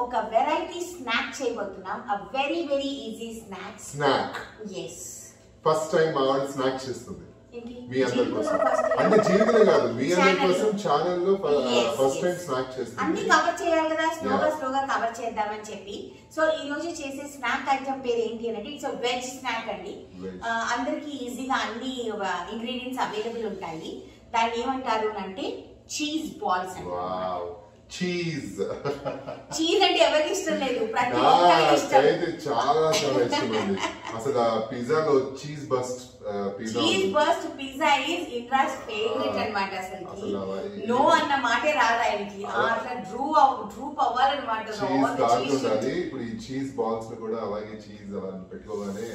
ఒక variety snack చేయబోతున్నాం a very very easy snacks snack yes first time మా వాడు స్నాక్ చేస్తుంది ఏంటి మీ అందరి కోసం జీవితంలో first time. అంటే జీవితమే కాదు మీ అందరి Channel. కోసం ఛానల్ లో Yes, first yes. Time snack అన్ని చేస్తుంది కవర్ చేయాలి కదా స్లోగా Yeah. స్లోగా కవర్ చేద్దామని చెప్పి సో ఈ రోజు చేసే స్నాక్ ఐటమ్ పేరు ఏంటి అంటే ఇట్స్ వెజ్ స్నాక్ అండి Veg. ఆ, అందరికి ఈజీగా అన్ని ఇంగ్రీడియంట్స్ అవైలబుల్ ఉంటాయి దాన్ని ఏమంటారు అంటే చీజ్ బాల్స్ అండి వావ్ చీజ్ చీజ్ అంటే ఎవరికి ఇష్టం లేదు ప్రతి ఒక్కరికి ఇష్టం నాకైతే చాలా చాలా ఇష్టమండి అసలు ఆ పిజ్జాలో cheese burst pizza cheese burst pizza is Indra's favourite Ah. అన్నమాట అసలు అసలు అలా- నో అన్న మాటే రాదు ఆయనకి ఆ, అట్లా డ్రూ డ్రూప్ అవ్వాలన్నమాట చీజ్ all the cheese. కాకుండాలి ఇప్పుడు ఈ చీజ్ బాల్స్ లో కూడా అలాగే చీజ్ అలా పెట్టుకోగానే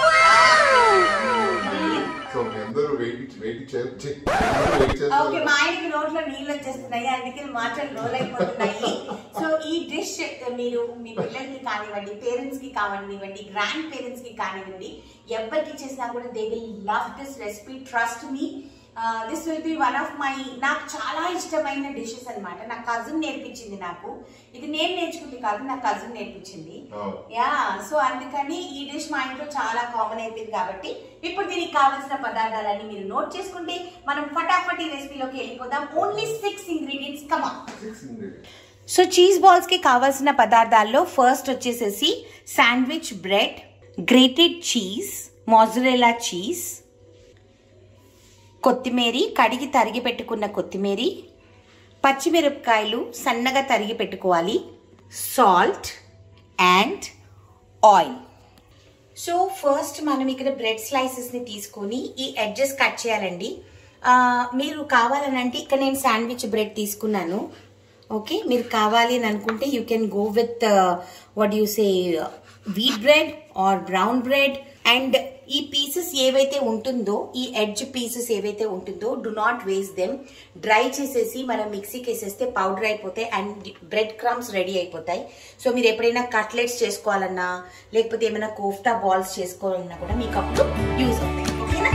సో మీ అందరూ వెయిట్ వెయిట్ చేయాలి వెయిట్ ఓకే చేస్తారు మా ఆయనకి నోట్లో నీళ్ళు వచ్చేస్తున్నాయి అందుకే మాటలు రోల్ అయిపోతున్నాయి సో ఈ డిష్ మీరు మీ పిల్లలకి కానివ్వండి పేరెంట్స్ కి కానివ్వండి గ్రాండ్ పేరెంట్స్ కి కానివ్వండి ఎవరికి చేసినా కూడా they will love this recipe trust me this will be one of my నాకు చాలా ఇష్టమైన డిషెస్ అన్నమాట నా కజిన్ నేర్పించింది నాకు ఇది నేను నేర్చుకుంది కాదు నా కజిన్ నేర్పించింది Oh. యా సో అందుకని ఈ డిష్ మా ఇంట్లో చాలా కామన్ అయిపోయింది కాబట్టి ఇప్పుడు దీనికి కావాల్సిన పదార్థాలన్నీ మీరు నోట్ చేసుకుంటే మనం ఫటాఫట్ ఈ రెసిపీలోకి వెళ్ళిపోదాం only six ingredients comma six ingredients so cheese balls కి కావాల్సిన పదార్థాల్లో ఫస్ట్ వచ్చేసేసి sandwich bread grated cheese mozzarella cheese కొత్తిమీర కడిగి తరిగి పెట్టుకున్న కొత్తిమీర పచ్చిమిరపకాయలు సన్నగా తరిగి పెట్టుకోవాలి salt and oil so first మనం ఇక్కడ బ్రెడ్ స్లైసెస్ని తీసుకొని ఈ ఎడ్జెస్ కట్ చేయాలండి ఆ, మీరు కావాలని అంటే ఇక్కడ నేను శాండ్విచ్ బ్రెడ్ తీసుకున్నాను ఓకే మీరు కావాలి అని అనుకుంటే you can go with what you say wheat bread or brown bread and ఈ పీసెస్ ఏవైతే ఉంటుందో ఈ ఎడ్జ్ పీసెస్ ఏవైతే ఉంటుందో do not waste them dry చేసేసి మనం మిక్సీకి వేసేస్తే పౌడర్ అయిపోతాయి అండ్ బ్రెడ్ క్రమ్స్ రెడీ అయిపోతాయి సో మీరు ఎప్పుడైనా కట్లెట్స్ చేసుకోవాలన్నా లేకపోతే ఏమైనా కోఫ్తా బాల్స్ చేసుకోవాలన్నా కూడా మీకు అప్పుడు యూజ్ అవుతాయి ఓకేనా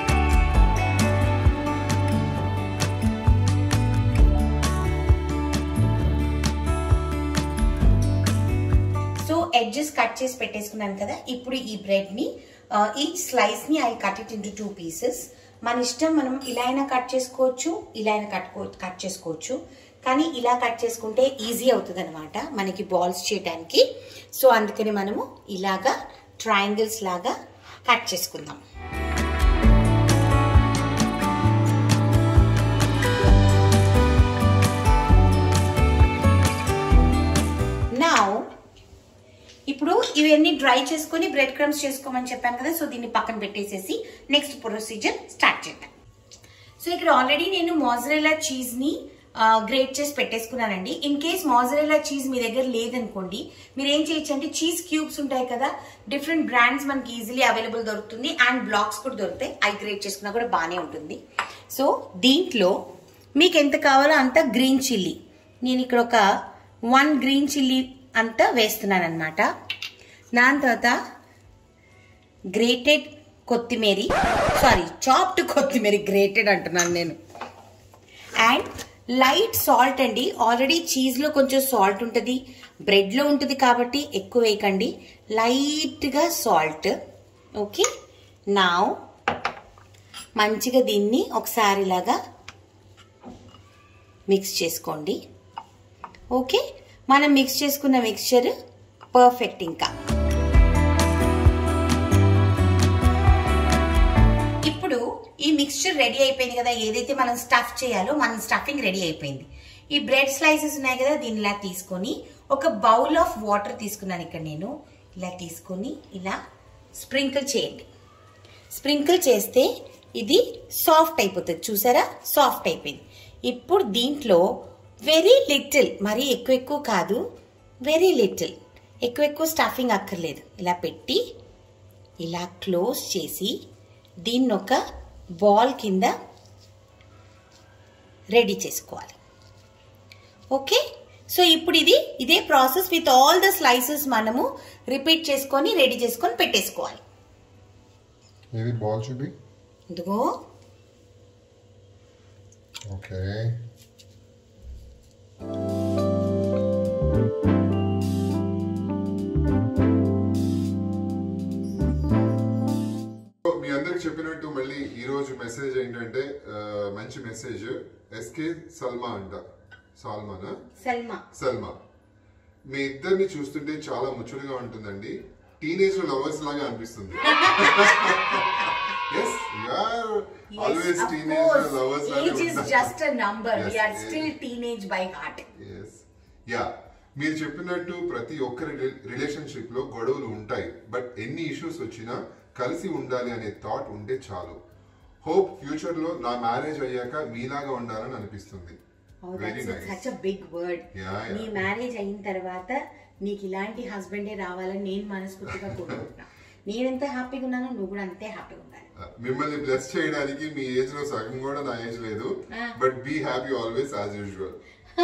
సో ఎడ్జెస్ కట్ చేసి పెట్టేసుకున్నాను కదా ఇప్పుడు ఈ బ్రెడ్ ని ఈ స్లైస్ ని I cut it into two pieces మన ఇష్టం మనం ఇలా అయినా కట్ చేసుకోవచ్చు ఇలా అయినా కట్ కట్ చేసుకోవచ్చు కానీ ఇలా కట్ చేసుకుంటే ఈజీ అవుతుంది అనమాట మనకి బాల్స్ చేయడానికి సో అందుకని మనము ఇలాగా ట్రయాంగిల్స్ లాగా కట్ చేసుకుందాం నౌ ఇప్పుడు ఇవన్నీ డ్రై చేసుకొని బ్రెడ్ క్రమ్స్ చేసుకోమని చెప్పాను కదా సో దీన్ని పక్కన పెట్టేసేసి నెక్స్ట్ ప్రొసీజర్ స్టార్ట్ చేద్దాం సో ఇక్కడ ఆల్రెడీ నేను మాజరెలా చీజ్ ని గ్రేట్ చేసి పెట్టేసుకున్నానండి ఇన్ కేస్ మాజరెలా చీజ్ మీ దగ్గర లేదనుకోండి మీరు ఏం చేయొచ్చు అంటే చీజ్ క్యూబ్స్ ఉంటాయి కదా డిఫరెంట్ బ్రాండ్స్ మనకి ఈజీలీ అవైలబుల్ దొరుకుతుంది అండ్ బ్లాక్స్ కూడా దొరుకుతాయి అవి గ్రేట్ చేసుకున్నా కూడా బాగానే ఉంటుంది సో దీంట్లో మీకు ఎంత కావాలో అంత గ్రీన్ చిల్లీ నేను ఇక్కడ ఒక వన్ గ్రీన్ చిల్లీ అంతా వేస్తున్నాను అనమాట దాని తర్వాత గ్రేటెడ్ కొత్తిమీర సారీ చాప్డ్ కొత్తిమీర గ్రేటెడ్ అంటున్నాను నేను అండ్ లైట్ సాల్ట్ అండి ఆల్రెడీ చీజ్లో కొంచెం సాల్ట్ ఉంటుంది బ్రెడ్లో ఉంటుంది కాబట్టి ఎక్కువ వేయకండి లైట్గా సాల్ట్ ఓకే నా మంచిగా దీన్ని ఒకసారి ఇలాగా మిక్స్ చేసుకోండి ఓకే మనం మిక్స్ చేసుకున్న మిక్స్చర్ పర్ఫెక్ట్ ఇంకా ఇప్పుడు ఈ మిక్స్చర్ రెడీ అయిపోయింది కదా ఏదైతే మనం స్టఫ్ చేయాలో మన స్టఫింగ్ రెడీ అయిపోయింది ఈ బ్రెడ్ స్లైసెస్ ఉన్నాయి కదా దీన్ని ఇలా తీసుకొని ఒక బౌల్ ఆఫ్ వాటర్ తీసుకున్నాను ఇక్కడ నేను ఇలా తీసుకొని ఇలా స్ప్రింకిల్ చేయండి స్ప్రింకిల్ చేస్తే ఇది సాఫ్ట్ అయిపోతుంది చూసారా సాఫ్ట్ అయిపోయింది ఇప్పుడు దీంట్లో వెరీ లిటిల్ మరీ ఎక్కువ ఎక్కువ కాదు వెరీ లిటిల్ ఎక్కువ ఎక్కువ స్టఫింగ్ అక్కర్లేదు ఇలా పెట్టి ఇలా క్లోజ్ చేసి దీన్ని ఒక బాల్ కింద రెడీ చేసుకోవాలి ఓకే సో ఇప్పుడు ఇది ఇదే process with all the slices మనము రిపీట్ చేసుకొని రెడీ చేసుకొని పెట్టేసుకోవాలి ఏది బాల్ చూపి ఇదిగో ఓకే చెప్పినట్టు మళ్ళీ ఈ రోజు మెసేజ్ ఏంటంటే ఆ, మంచి మెసేజ్ ఎస్కే సల్మా అంట సాల్మానా సల్మా సల్మా మీ ఇద్దరిని చూస్తుంటే చాలా ముచ్చటగా ఉంటుందండి టీనేజ్ లవర్స్ లాగా అనిపిస్తుంది yes always teenage lovers age is just a number Yes, we are age. Still teenage by heart yes yeah మీరు చెప్పినట్టు ప్రతి ఒక్కరి రిలేషన్షిప్ లో గొడవలు ఉంటాయి బట్ ఎన్ని ఇష్యూస్ వచ్చినా కలిసి ఉండాలి అనే థాట్ ఉంటే చాలు హోప్ ఫ్యూచర్ లో నా మ్యారేజ్ అయ్యాక మీలాగా ఉండాలని అనిపిస్తుంది very such nice a big word Yeah, yeah. నీ మ్యారేజ్ అయిన తర్వాత నీకు ఇలాంటి హస్బెండే రావాలని నేను మనస్ఫూర్తిగా కోరుకుంటున్నా నేనెంత హ్యాపీగా ఉన్నానో నువ్వు కూడా అంతే హ్యాపీగా ఉండాలి మిమ్మల్ని బ్లెస్ చేయడానికి మీ ఏజ్ లో సగం కూడా నా ఏజ్ లేదు but be happy always as usual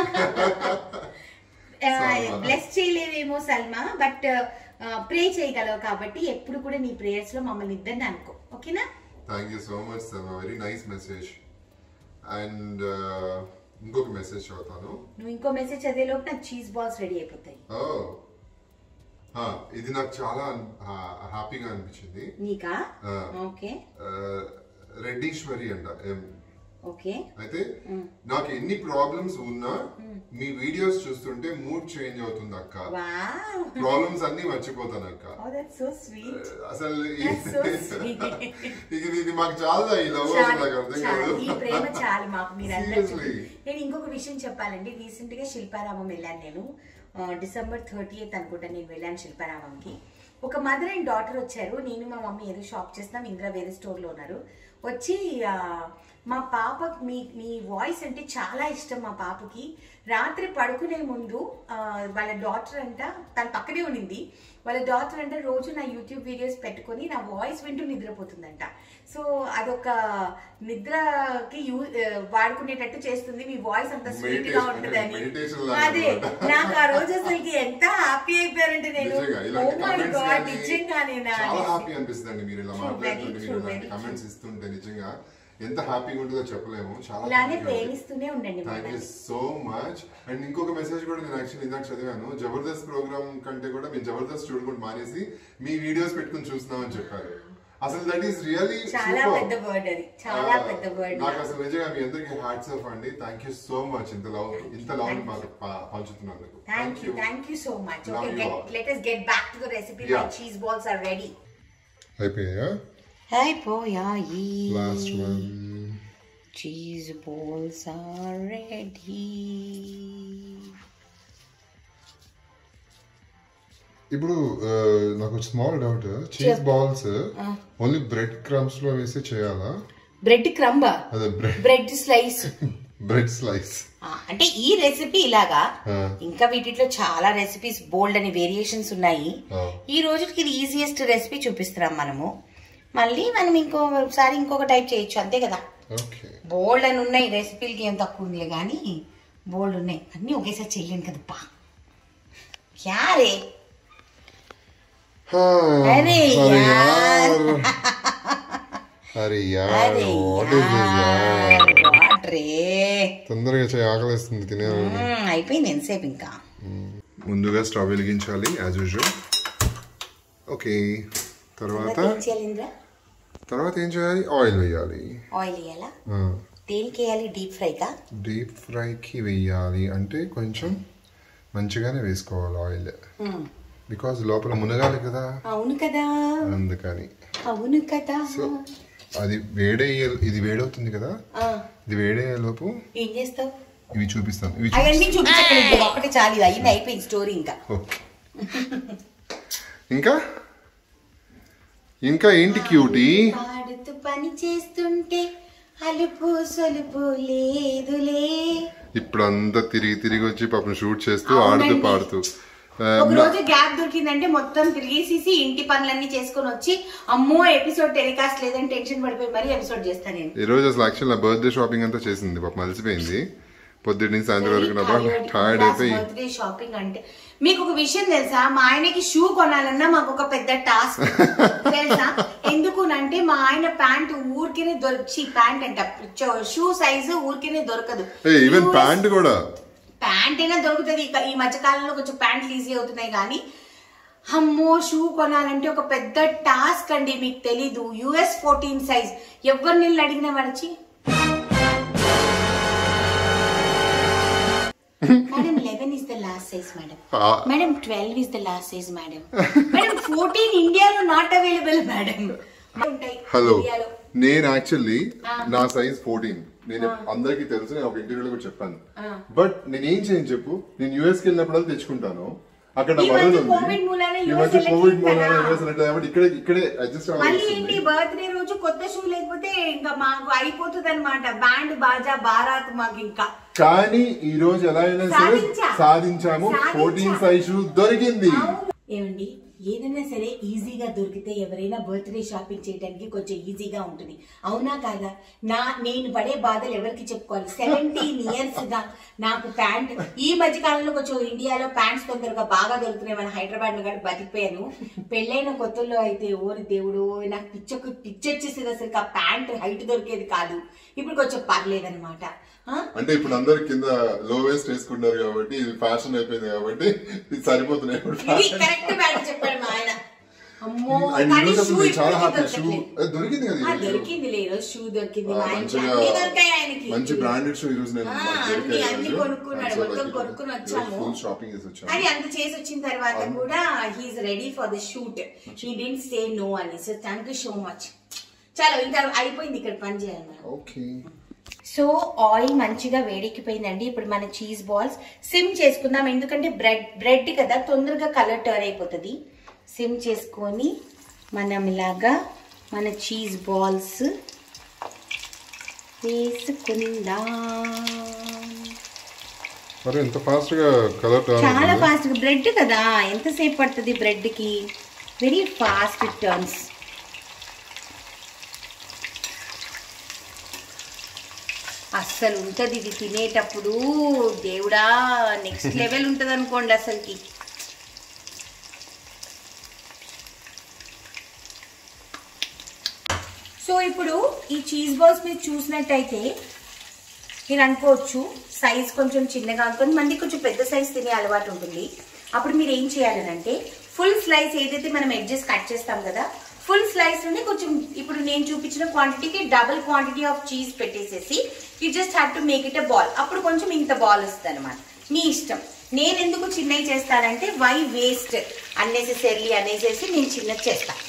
Salma. Bless చేయలేవేమో సల్మా బట్ ప్రే చేయగలవు కాబట్టి ఎప్పుడు కూడా నీ ప్రేయర్స్ లో మమ్మల్ని ఇద్దరిని అనుకో ఓకేనా thank you so much sir very nice message and ఇంకొక మెసేజ్ చదువుతాను నువ్వు ఇంకో మెసేజ్ చదివే లోపు నాకు చీజ్ బాల్స్ రెడీ అయిపోతాయి Oh. ఆ, ఇది నాకు చాలా హ్యాపీగా అనిపించింది నీకా ఆ. ఓకే రెడ్డీశ్వరి అంట ఎం. ఓకే అయితే నాకు ఎన్ని ప్రాబ్లమ్స్ ఉన్నా మీ వీడియోస్ చూస్తుంటే మూడ్ చేంజ్ అవుతుంది అక్క వావ్ ప్రాబ్లమ్స్ అన్ని మర్చిపోతాను అక్క ఓ దట్స్ సో స్వీట్ అసలు That's so sweet. ఇది ఇది మాకు చాలా ఈ లవ్ చాలు, నాకు అర్థం చాలు. కాదు ఈ ప్రేమ చాలు మాకు మీరందరూ Seriously. నేను ఇంకొక విషయం చెప్పాలండి రీసెంట్ గా శిల్పారామం వెళ్ళాను నేను ఆ, డిసెంబర్ థర్టీ ఎయిత్ అనుకుంటా నేను వెళ్ళాను శిల్పారామంకి ఒక మదర్ అండ్ డాటర్ వచ్చారు నేను మా మమ్మీ ఏదో షాప్ చేస్తున్నాం ఇంద్ర వేరే స్టోర్ లో ఉన్నారు వచ్చి ఆ, మా పాప మీ మీ వాయిస్ అంటే చాలా ఇష్టం మా పాపకి రాత్రి పడుకునే ముందు ఆ, వాళ్ళ డాటర్ అంట తన పక్కనే ఉండింది వాళ్ళ డాటర్ అంటే రోజు నా యూట్యూబ్ వీడియోస్ పెట్టుకొని నా వాయిస్ వింటూ నిద్రపోతుందంట సో అదొక నిద్రకి యూ ఆ, వాడుకునేటట్టు చేస్తుంది మీ వాయిస్ అంత స్వీట్ గా Meditation, ఉంటుందని meditation లాగా అదే అన్నమాట. నాకు ఆ రోజు అసలు ఎంత హ్యాపీ అయిపోయారంటే నేను నిజంగా ఓ ఇలాంటి మై comments గాడ్ కానీ నిజంగానేనా చాలా అనేసి. హ్యాపీ అనిపిస్తుంది మీరు ఇలా True, మాట్లాడుతుంటే very మీరు true, ఇలాంటి very కమెంట్స్ ఇస్తుంటే నిజంగా ఎంత హ్యాపీగా ఉంటుందో చెప్పలేము చాలా ఇలానే ప్రేమిస్తూనే ఉండండి థ్యాంక్ యూ మమ్మల్ని సో మచ్ అండ్ ఇంకొక మెసేజ్ కూడా నేను యాక్చువల్లీ ఇందాక చదివాను జబర్దస్త్ ప్రోగ్రామ్ కంటే కూడా మేము జబర్దస్త్ చూడకుండా మానేసి మీ వీడియోస్ పెట్టుకుని చూస్తున్నామని చెప్పారు అసలు దట్ ఈస్ రియల్లీ చాలా పెద్ద వర్డ్ అది చాలా పెద్ద వర్డ్ నాకు అసలు నిజంగా మీ అందరికి హ్యాట్స్ ఆఫ్ అండి థ్యాంక్ యూ సో మచ్ ఇంత లవ్ ఇంత లవ్ మాకు ప- పంచుతున్నందుకు thank you thank you so much Love okay you get all. Let us get back to the recipe my Yeah. Cheese balls are ready అయిపోయా అయిపోయాయి last one cheese balls are ready ఇప్పుడు ఆ, నాకు small doubt cheese balls only bread crumbs లో వేసి చేయాలా bread క్రంబా అదే bread bread slice bread slice అంటే ఈ రెసిపీ ఇలాగా ఇంకా వీటిలో చాలా రెసిపీస్ బోల్డ్ అని వేరియేషన్స్ ఉన్నాయి ఈ రోజుకి ఇది ఈజియెస్ట్ రెసిపీ చూపిస్తున్నాం మనము మళ్ళీ మనం ఇంకోసారి ఇంకొక టైప్ చేయొచ్చు అంతే కదా ఓకే బోల్డ్ అని ఉన్నాయి రెసిపీలకి ఏం తక్కువ ఉందిలే కానీ బోల్డ్ ఉన్నాయి అన్నీ ఒకేసారి చెయ్యను కదప్పా క్యారే అరే యార్. అరే యార్ అరే వాట్ ఇస్ దిస్ యార్ యార్, వాట్ రే తొందరగా చేయి ఆకలిస్తుంది తినేయాలి మ్మ్, అయిపోయింది ఎంతసేపు ఇంకా ముందుగా స్టవ్ వెలిగించాలి యాజ్ యూజువల్ ఓకే తర్వాత తర్వాత ఏం చేయాలి ఇంద్ర తర్వాత ఏం చేయాలి ఆయిల్ వేయాలి ఆయిల్ వేయాలా దేనికి వేయాలి డీప్ ఫ్రైగా డీప్ ఫ్రైకి వేయాలి అంటే కొంచెం మంచిగానే వేసుకోవాలి ఆయిల్ బికాజ్ లోపల మునగాలి కదా అవును కదా అందుకని అవును కదా సో అది వేడయ్యే ఇది వేడవుతుంది కదా ఆ, ఇది వేడయ్యే లోపు ఏం చేస్తావు ఇవి చూపిస్తాను ఇవి అవన్నీ చూపించక్కర్లేదు ఒకటి చాలు ఇది అయింది అయిపోయింది స్టోరీ ఇంకా ఓకే ఇంకా ఇంకా ఏంటి క్యూటీ పాడుతూ పని చేస్తుంటే అలుపు సొలుపు లేదులే ఇప్పుడు అంతా తిరిగి తిరిగి వచ్చి పాపం షూట్ చేస్తూ అవునండి. ఆడుతూ పాడుతూ ఆ, ఒక రోజు గ్యాప్ దొరికిందంటే మొత్తం తిరిగేసేసి ఇంటి పనులన్నీ చేసుకొని వచ్చి అమ్మో ఎపిసోడ్ టెలికాస్ట్ లేదని టెన్షన్ పడిపోయి మరీ ఎపిసోడ్ చేస్తాను నేను ఈ రోజు అసలు యాక్చువల్ నా బర్త్డే షాపింగ్ అంతా చేసింది పాపం అలసిపోయింది పొద్దున్న నుంచి సాయంత్రం వరకు నా బాగా టైర్డ్ అయిపోయి బర్త్డే షాపింగ్ అంటే మీకు ఒక విషయం తెలుసా మా ఆయనకి షూ కొనాలన్నా మాకు ఒక పెద్ద టాస్క్ తెలుసా ఎందుకునంటే మా ఆయన ప్యాంట్ ఊరికేనే దొరికి ప్యాంట్ అంట షూ సైజు ఊరికేనే దొరకదు ఈవెన్ ప్యాంట్ కూడా ప్యాంట్ అయినా దొరుకుతుంది ఇక ఈ మధ్య కాలంలో కొంచెం ప్యాంట్లు ఈజీ అవుతున్నాయి కానీ అమ్మో షూ కొనాలంటే ఒక పెద్ద టాస్క్ అండి మీకు తెలీదు యుఎస్ ఫోర్టీన్ సైజ్ ఎవరు నీళ్ళు అడిగినా వరచి madam eleven is the last size madam Ah. Madam twelve is the last size madam madam fourteen ఇండియాలో నాట్ అవైలబుల్ మేడం ఉంటాయి హలో ఇండియాలో నేను యాక్చువల్లీ నా సైజ్ ఫోర్టీన్ నేను అందరికీ తెలుసు నేను ఒక ఇంటర్వ్యూలో కూడా చెప్పాను బట్ నేను ఏం చేయను చెప్పు నేను యూఎస్ కి వెళ్ళినప్పుడు తెలుసుకుంటాను అక్కడ ఈ వరద మధ్య ఉంది COVID మూలాన ఈ US మధ్య వెళ్ళట్లేదు కోవిడ్ మూలాన కదా. యూఎస్ వెళ్ళట్లేదు కాబట్టి ఇక్కడే ఇక్కడే అడ్జస్ట్ మళ్ళీ అవ్వాల్సి ఏంటి బర్త్డే రోజు కొత్త షూ లేకపోతే ఇంకా మాకు అయిపోతుంది అనమాట బ్యాండ్ బాజా బారాత్ మాకు ఇంకా కానీ ఈ రోజు ఎలా అయినా సరే సాధించా. సాధించాము సాధించా. ఫోర్టీన్ సైజ్ షూ దొరికింది ఏమండి ఏదైనా సరే ఈజీగా దొరికితే ఎవరైనా బర్త్డే షాపింగ్ చేయడానికి కొంచెం ఈజీగా ఉంటుంది అవునా కాదా నా నేను పడే బాధలు ఎవరికి చెప్పుకోవాలి సెవెంటీన్ ఇయర్స్ గా నాకు ప్యాంట్ ఈ మధ్య కాలంలో కొంచెం ఇండియాలో ప్యాంట్స్ తొందరగా బాగా దొరుకుతున్నాయి మన హైదరాబాద్ లో కానీ బతికిపోయాను పెళ్ళైన కొత్తల్లో అయితే ఓరి దేవుడు నాకు పిచ్చకు పిచ్చొచ్చేసేది అసలు ఆ ప్యాంట్ హైట్ దొరికేది కాదు ఇప్పుడు కొంచెం పర్లేదన్నమాట ఆ? అంటే ఇప్పుడు అందరు కింద లో వేస్ట్ వేసుకుంటారు కాబట్టి ఇది ఫ్యాషన్ అయిపోయింది కాబట్టి ఇది సరిపోతున్నాయి ఇప్పుడు ఇది కరెక్ట్ బ్యాట్ చెప్పాడు మా ఆయన అమ్మో అండ్ కానీ ఈరోజు షూ అసలు చాలా ఇప్పటికీ హ్యాపీ షూ దొరకట్లేదు. దొరికింది కదా ఆ, ఈరోజు. దొరికింది లే ఈరోజు షూ దొరికింది మా ఆ, ఆయనకి మంచిగా అన్ని దొరికాయి ఆయనకి మంచి బ్రాండెడ్ షూ ఈరోజు నేను ఆ, నాకు అన్ని- దొరికాయి అన్ని ఈరోజు. కొనుక్కున్నాడు, And so మొత్తం like కొనుక్కుని ఈరోజు వచ్చాము. full షాపింగ్ చేసి వచ్చాము అది అంత చేసి వచ్చిన తర్వాత కూడా he's ready for the shoot he didn't say no అని so thank you so much చాలా ఇంకా అయిపోయింది ఇక్కడ పని చేయాలి మనం ఓకే సో ఆయిల్ మంచిగా వేడెక్కిపోయిందండి ఇప్పుడు మన చీజ్ బాల్స్ సిమ్ చేసుకుందాం ఎందుకంటే బ్రెడ్ బ్రెడ్ కదా తొందరగా కలర్ టర్న్ అయిపోతుంది సిమ్ చేసుకొని మనం ఇలాగా మన చీజ్ బాల్స్ వేసుకుందాం మరి ఎంత ఫాస్ట్ గా కలర్ చాలా ఫాస్ట్ బ్రెడ్ కదా ఎంతసేపు పడుతుంది బ్రెడ్ కి వెరీ ఫాస్ట్ ఇట్ టర్న్స్ అస్సలు ఉంటది ఇది తినేటప్పుడు దేవుడా నెక్స్ట్ లెవెల్ ఉంటది అనుకోండి అసలుకి సో ఇప్పుడు ఈ చీజ్ బాల్స్ మీరు చూసినట్టయితే మీరు అనుకోవచ్చు సైజ్ కొంచెం చిన్నగా కొంతమంది కొంచెం పెద్ద సైజ్ తినే అలవాటు ఉంటుంది అప్పుడు మీరు ఏం చేయాలనంటే ఫుల్ స్లైస్ ఏదైతే మనం ఎడ్జెస్ కట్ చేస్తాం కదా ఫుల్ స్లైస్ నుండి కొంచెం ఇప్పుడు నేను చూపించిన క్వాంటిటీకి డబుల్ క్వాంటిటీ ఆఫ్ చీజ్ పెట్టేసేసి you just have to make it a ball అప్పుడు కొంచెం ఇంత బాల్ వస్తుంది అనమాట మీ ఇష్టం నేను ఎందుకు చిన్నవి చేస్తానంటే వై వేస్ట్ అన్నెసెసరీ అనేసేసి నేను చిన్నది చేస్తాను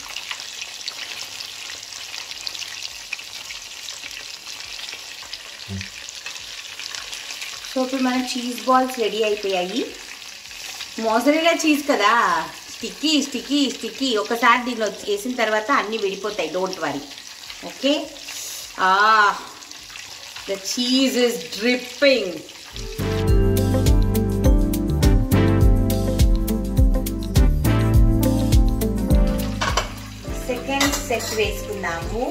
సో ఇప్పుడు మన చీజ్ బాల్స్ రెడీ అయిపోయాయి మోజరెలా చీజ్ కదా స్టిక్కీ స్టిక్కీ స్టిక్కీ ఒకసారి దీనిలో వేసిన తర్వాత అన్నీ విడిపోతాయి don't worry okay the cheese is dripping second set వేసుకున్నాము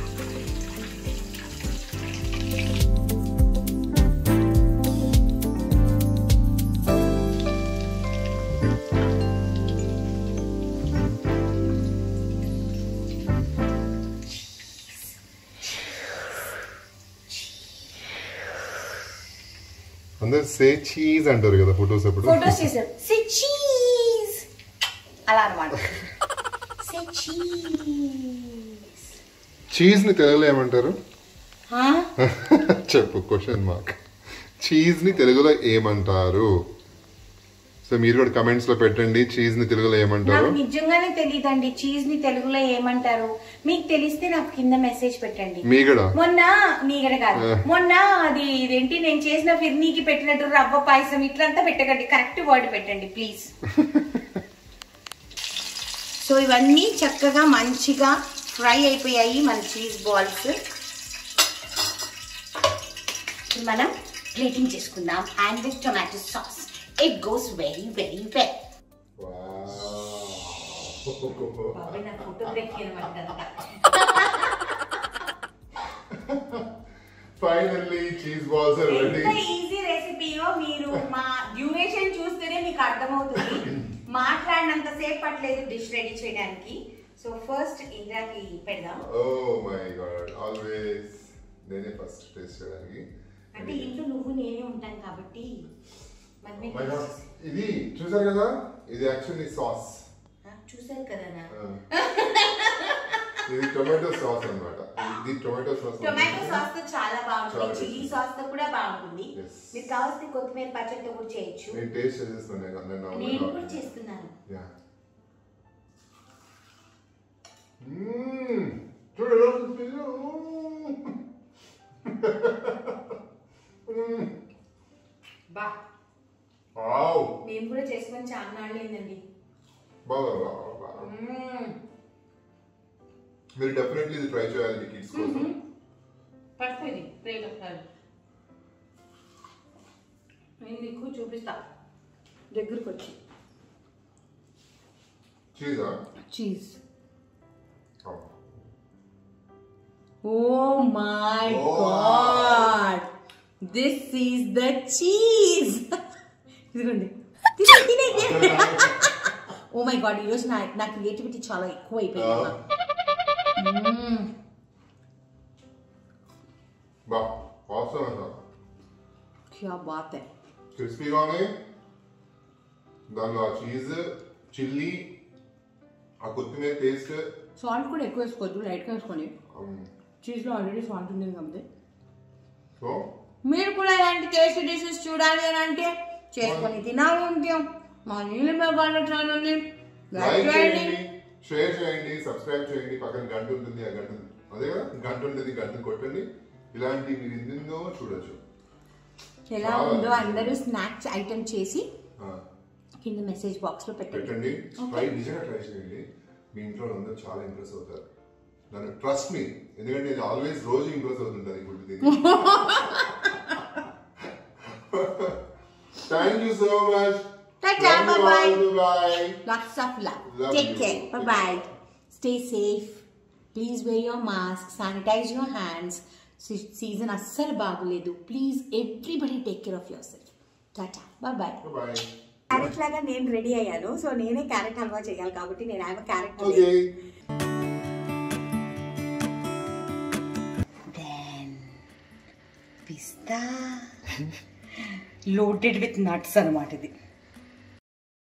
అందరు సే చీజ్ అంటారు కదా ఫొటోస్ అప్పుడు ఫోటోస్ చేశారు సే చీజ్ అలా అనమాట సే చీజ్ చీజ్ ని తెలుగులో ఏమంటారు చెప్పు క్వశ్చన్ మార్క్ చీజ్ ని తెలుగులో ఏమంటారు సో మీరు కూడా కమెంట్స్ లో పెట్టండి చీజ్ ని తెలుగులో ఏమంటారు నాకు నిజంగానే తెలియదండి చీజ్ ని తెలుగులో ఏమంటారు మీకు తెలిస్తే నాకు కింద మెసేజ్ పెట్టండి మీగడ మొన్న మీగడ కాదు ఆ. మొన్న అది ఇదేంటి నేను చేసిన ఫిర్నీకి పెట్టినట్టు రవ్వ పాయసం ఇట్లంతా పెట్టకండి కరెక్ట్ వర్డ్ పెట్టండి ప్లీజ్ సో ఇవన్నీ చక్కగా మంచిగా ఫ్రై అయిపోయాయి మన చీజ్ బాల్స్ మనం ప్లేటింగ్ చేసుకుందాం and with tomato sauce it goes very very well బాబాయ్ నా ఫోటోగ్రఫీ అనమాట finally cheese balls are ready ఎంత ఈజీ రెసిపీయో మీరు మా డ్యూరేషన్ చూస్తేనే మీకు అర్థమవుతుంది మాట్లాడినంత సేపు పట్టలేదు డిష్ రెడీ చేయడానికి సో ఫస్ట్ ఇంద్రాకి పెడదాం ఓ మై గాడ్ ఆల్వేస్ నేనే ఫస్ట్ టేస్ట్ చేయడానికి అంటే ఇంట్లో నువ్వు నేనే ఉంటాను కాబట్టి మరి Oh మీకు my God. ఇది చూసారు కదా ఇది యాక్చువల్లీ సాస్ చూసారు కదా నా ఆ. ఇది టొమాటో సాస్ అన్నమాట ఇది టొమాటో సాస్ టొమాటో సాస్ తో చాలా బాగుంటుంది చాలా చిల్లీ tasty. సాస్ తో కూడా బాగుంటుంది Yes. మీరు కావాల్సిన కొత్తిమీర పచ్చడితో కూడా చేయొచ్చు నేను టేస్ట్ చేసేస్తున్నాను నేను నేను నేను కూడా చేస్తున్నాను యా మ్మ్. చూడు ఎలా వస్తుందో. మ్మ్. బా వావ్. మేము కూడా చేసుకొని చాలా నాళ్ళు అయిందండి బాగా బాగా బాగా మీరు డెఫినెట్లీ ఇది ట్రై చేయాలి మీ కిడ్స్ కోసం పడుతుంది ప్లేట్ ఒకసారి నేను నీకు చూపిస్తా దగ్గరకు వచ్చి చీజా cheese oh my Oh. God this is the cheese ఇదిగోండి తినే, తినే, తినే. ఓ మై గాడ్ ఈరోజు నా నా క్రియేటివిటీ చాలా ఎక్కువ అయిపోయింది మ్మ్. బా అవసరం అసలు క్యా బాత్ హై క్రిస్పీగానే దానిలో ఆ చీజ్ చిల్లీ ఆ కొత్తిమీర టేస్ట్ సాల్ట్ కూడా ఎక్కువ వేసుకోవద్దు లైట్గా వేసుకోండి చీజ్లో ఆల్రెడీ సాల్ట్ ఉంది కాబట్టి సో మీరు కూడా ఇలాంటి టేస్టీ డిషెస్ చూడాలి అని అంటే చేసుకొని తినాలి అంటే మా నీళ్ళు మేఘాల ఛానల్ని లైక్ లైక్ చేయండి చేయండి షేర్ చేయండి సబ్స్క్రైబ్ చేయండి పక్కన గంట ఉంటుంది ఆ గంట అదే కదా గంట ఉంటుంది గంట కొట్టండి ఇలాంటి మీరు ఎన్నెన్నో చూడొచ్చు ఎలా ఉందో అందరూ స్నాక్స్ ఐటమ్ చేసి ఆ, కింద మెసేజ్ బాక్స్ లో పెట్టండి పెట్టండి ట్రై నిజంగా ట్రై చేయండి మీ ఇంట్లో అందరూ చాలా ఇంప్రెస్ అవుతారు నన్ను ట్రస్ట్ మీ ఎందుకంటే నేను ఆల్వేస్ రోజు ఇంప్రెస్ అవుతుంటాను ఈ ఫుడ్ తిని thank you so much Ta-ta, bye-bye. Bye Lots of love. Love Take you. care. Bye bye. Stay safe. Please wear your mask. Sanitize your hands. Season అస్సలు బాగోలేదు please everybody take care of yourself tata bye bye bye carrot లాగా నేను ready అయ్యాను so నేనే carrot halwa చేయాలి కాబట్టి నేను ఆమె క్యారెట్ ఓకే దెన్ పిస్తా లోటెడ్ విత్ నట్స్ అనమాట ఇది